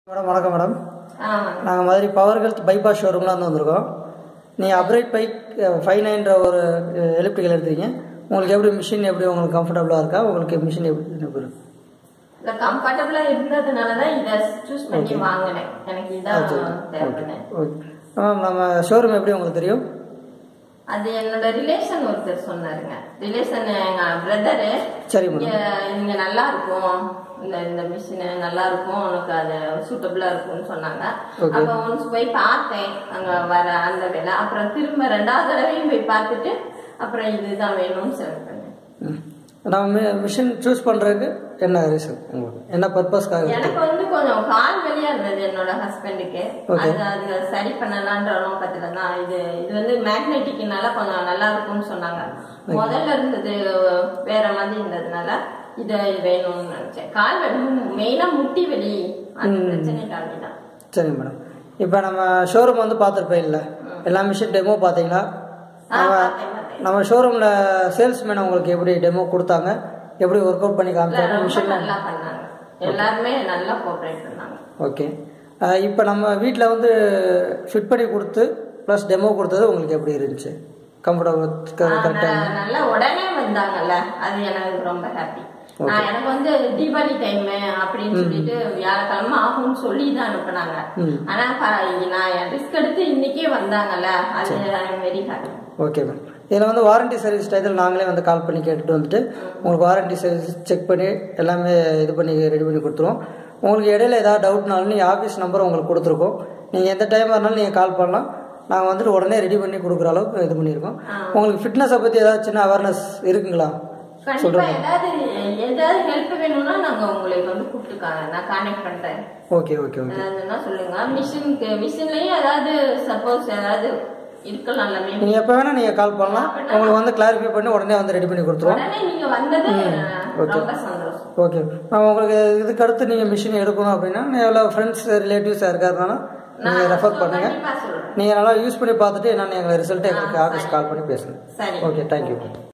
Madam வணக்கம் madam ஆமாங்க நாங்கள் மாதிரி பவர் ஹெல்த் பைபாஸ் ஷோரூம்லாம் வந்து வந்திருக்கோம் நீங்கள் அப்ரைட் பைக் ஃபைவ் நைன்ற ஒரு எலிப்டிக்கல் எடுத்தீங்க உங்களுக்கு எப்படி மிஷின் எப்படி உங்களுக்கு கம்ஃபர்டபுளாக இருக்கா உங்களுக்கு மிஷின் எப்படி எப்படி இருக்கு? இல்ல கம்ஃபர்டபுளா இருந்ததுனால தான் இதை சூஸ் பண்ணி வாங்கினேன் எனக்கு இதான் தேவைப்பட்டேன் ஓகே மேம் நம்ம ஷோரூம் எப்படி உங்களுக்கு தெரியும் அது என்னோட ரிலேஷன் ஒருத்தர் சொன்னாருங்க ரிலேஷன் எங்க பிரதரு சரி மேடம் இங்க இங்க நல்லா இருக்கும் இந்த இந்த மிஷின் நல்லா இருக்கும் உனக்கு அது சூட்டபிளா இருக்கும்னு சொன்னாங்க Okay. அப்ப ஒன்ஸ் போய் பார்த்தேன் அங்க வர அந்த வேலை அப்புறம் திரும்ப ரெண்டாவது தடவையும் போய் பார்த்துட்டு அப்புறம் இதுதான் வேணும்னு செலக்ட் பண்ணேன் ம். நம்ம மிஷின் சூஸ் பண்ணுறதுக்கு என்ன ரீசன் உங்களுக்கு என்ன பர்பஸ்க்காக எனக்கு வந்து கொஞ்சம் கால் வலியா இருந்தது என்னோட ஹஸ்பண்டுக்கு Okay. அது அது சரி பண்ணலான்ற நோக்கத்துல தான் இது இது வந்து மேக்னெட்டிக்னால கொஞ்சம் நல்லா இருக்கும்னு சொன்னாங்க முதல்ல இருந்தது வேற மாதிரி இருந்ததுனால இத இது வேணும்னு நினைச்சேன் கால் வலி மெயினா முட்டி வலி அந்த பிரச்சனைக்காண்டி தான் சரி மேடம் இப்போ நம்ம ஷோரூம் வந்து பார்த்துருப்பேன் இல்லை எல்லா மிஷின் டெமோ பார்த்தீங்களா ஆ, நம்ம பார்த்தேன், பார்த்தேன். நம்ம ஷோரூமில் சேல்ஸ்மேன் உங்களுக்கு எப்படி டெமோ கொடுத்தாங்க எப்படி ஒர்க் அவுட் பண்ணி இல்ல, காமிச்சாங்க ரொம்ப மிஷினில் நல்லா பண்ணாங்க எல்லாருமே நல்லா கோஆப்ரேட் பண்ணாங்க ஓகே இப்போ நம்ம வீட்டில் வந்து ஃபிட் பண்ணி கொடுத்து ப்ளஸ் டெமோ கொடுத்தது உங்களுக்கு எப்படி இருந்துச்சு கம்ஃபர்டபுள் கரெக்டாக ந- நல்லா உடனே வந்தாங்கல்ல அது எனக்கு ரொம்ப ஹாப்பி நான் எனக்கு வந்து தீபாவளி டைம் அப்படின்னு சொல்லிட்டு வியாழக்கிழமை ஆகும்னு சொல்லி தான் அனுப்புனாங்க ஆனா ப- நான் ரிஸ்க் எடுத்து இன்னைக்கே வந்தாங்கல்ல அது வெரி ஹாப்பி ஓகே மேம் இதில் வந்து வாரண்டி சர்வீஸ் டயத்தில் நாங்களே வந்து கால் பண்ணி கேட்டுட்டு வந்துட்டு உங்களுக்கு வாரண்டி சர்வீஸ் செக் பண்ணி எல்லாமே இது பண்ணி ரெடி பண்ணி கொடுத்துருவோம் உங்களுக்கு இடையில ஏதாவது டவுட்னாலும் நீங்கள் ஆஃபீஸ் நம்பர் உங்களுக்கு கொடுத்துருக்கோம் நீங்கள் எந்த டைமாக இருந்தாலும் நீங்கள் கால் பண்ணலாம் நாங்கள் வந்துட்டு உடனே ரெடி பண்ணி கொடுக்குற அளவுக்கு இது பண்ணியிருக்கோம் உங்களுக்கு ஃபிட்னஸை பற்றி ஏதாவது சின்ன அவேர்னஸ் இருக்குங்களா கண்டிப்பா ஏதாவது ஏதாவது ஹெல்ப் வேணும்னா நாங்க உங்களுக்கு வந்து கூப்பிட்டு நான் கான்டாக்ட் பண்றேன் ஓகே ஓகே ஓகே ஏதாவதுன்னா சொல்லுங்க மிஷினுக்கு மிஷின்லயும் ஏதாவது சப்போஸ் ஏதாவது இருக்கலாம்ல maybe. நீங்கள் எப்போ வேணால் நீங்கள் கால் பண்ணலாம் உங்களுக்கு வந்து கிளாரிஃபை பண்ணி உடனே வந்து ரெடி பண்ணி கொடுத்துருவோம் உடனே நீங்க வந்தது ரொம்ப சந்தோஷம் ஓகே நான் உங்களுக்கு இதுக்கு அடுத்து நீங்கள் மிஷின் எடுக்கணும் அப்படின்னா எவ்வளோ ஃப்ரெண்ட்ஸ் ரிலேட்டிவ்ஸ் யாருக்காருனால நீங்கள் ரெஃபர் பண்ணுங்கள் கண்டிப்பா சொல்றேன் நீங்கள் நல்லா யூஸ் பண்ணி பார்த்துட்டு என்னென்னு எங்களை ரிசல்ட்டு எங்களுக்கு ஆஃபீஸ் கால் பண்ணி பேசுங்க சரி ஓகே தேங்க்யூ